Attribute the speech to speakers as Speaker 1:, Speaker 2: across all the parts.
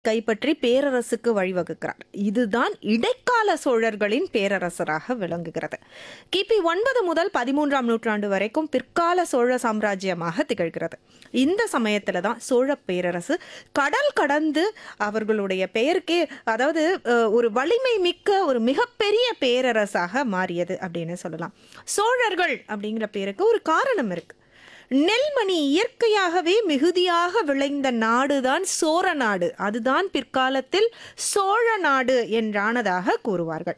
Speaker 1: கைப்பற்றி பேரரசுக்கு வழிவகுக்கிறார் இதுதான் இடைக்கால சோழர்களின் பேரரசராக விளங்குகிறது கிபி ஒன்பது முதல் பதிமூன்றாம் நூற்றாண்டு வரைக்கும் பிற்கால சோழ சாம்ராஜ்யமாக திகழ்கிறது இந்த சமயத்துல தான் சோழ பேரரசு கடல் கடந்து அவர்களுடைய பெயருக்கே அதாவது அஹ், ஒரு வலிமை மிக்க ஒரு மிகப்பெரிய பேரரசாக மாறியது அப்படின்னு சொல்லலாம் சோழர்கள் அப்படிங்கிற பேருக்கு ஒரு காரணம் இருக்கு நெல்மணி இயற்கையாகவே மிகுதியாக விளைந்த நாடுதான் சோழ நாடு அதுதான் பிற்காலத்தில் சோழ நாடு என்றானதாக கூறுவார்கள்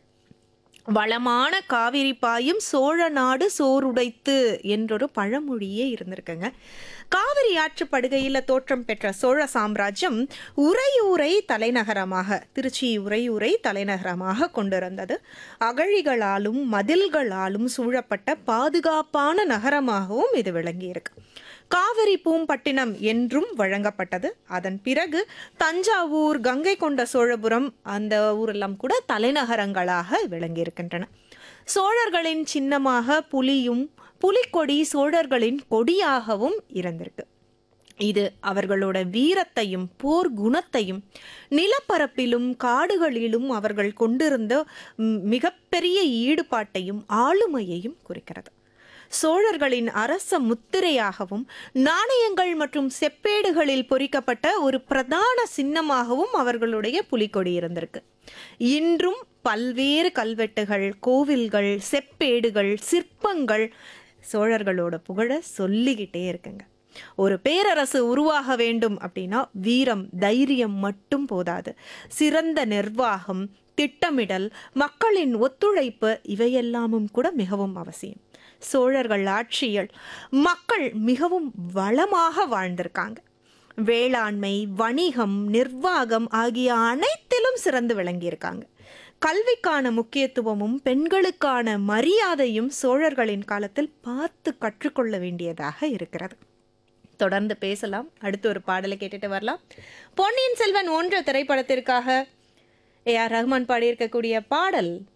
Speaker 1: வளமான காவிரி பாயும் சோழ நாடு சோறுடைத்து என்றொரு பழமொழியே இருந்திருக்குங்க காவிரி ஆற்று படுகையில் தோற்றம் பெற்ற சோழ சாம்ராஜ்யம் உறையூரை தலைநகரமாக திருச்சி உறையூரை தலைநகரமாக கொண்டிருந்தது அகழிகளாலும் மதில்களாலும் சூழப்பட்ட பாதுகாப்பான நகரமாகவும் இது விளங்கியிருக்கு காவிரி பூம்பட்டினம் என்றும் வழங்கப்பட்டது அதன் பிறகு தஞ்சாவூர் கங்கை கொண்ட சோழபுரம் அந்த ஊரெல்லாம் கூட தலைநகரங்களாக விளங்கியிருக்கின்றன சோழர்களின் சின்னமாக புலியும் புலிக்கொடி சோழர்களின் கொடியாகவும் இருந்திருக்கு இது அவர்களோட வீரத்தையும் போர் குணத்தையும் நிலப்பரப்பிலும் காடுகளிலும் அவர்கள் கொண்டிருந்த ம், மிகப்பெரிய ஈடுபாட்டையும் ஆளுமையையும் குறிக்கிறது சோழர்களின் அரச முத்திரையாகவும் நாணயங்கள் மற்றும் செப்பேடுகளில் பொறிக்கப்பட்ட ஒரு பிரதான சின்னமாகவும் அவர்களுடைய புலிக்கொடி இருந்திருக்கு இன்றும் பல்வேறு கல்வெட்டுகள் கோவில்கள் செப்பேடுகள் சிற்பங்கள் சோழர்களோட புகழ சொல்லிக்கிட்டே இருக்குங்க ஒரு பேரரசு உருவாக வேண்டும் அப்படின்னா வீரம் தைரியம் மட்டும் போதாது சிறந்த நிர்வாகம் திட்டமிடல் மக்களின் ஒத்துழைப்பு இவையெல்லாமும் கூட மிகவும் அவசியம் சோழர்கள் ஆட்சியில் மக்கள் மிகவும் வளமாக வாழ்ந்திருக்காங்க வேளாண்மை வணிகம் நிர்வாகம் ஆகிய அனைத்திலும் சிறந்து விளங்கியிருக்காங்க கல்விக்கான முக்கியத்துவமும் பெண்களுக்கான மரியாதையும் சோழர்களின் காலத்தில் பார்த்து கற்றுக்கொள்ள வேண்டியதாக இருக்கிறது தொடர்ந்து பேசலாம் அடுத்து ஒரு பாடலை கேட்டுட்டு வரலாம் பொன்னியின் செல்வன் ஒன்று திரைப்படத்திற்காக ஏ ஆர் ரஹ்மான் பாடியிருக்கக்கூடிய பாடல்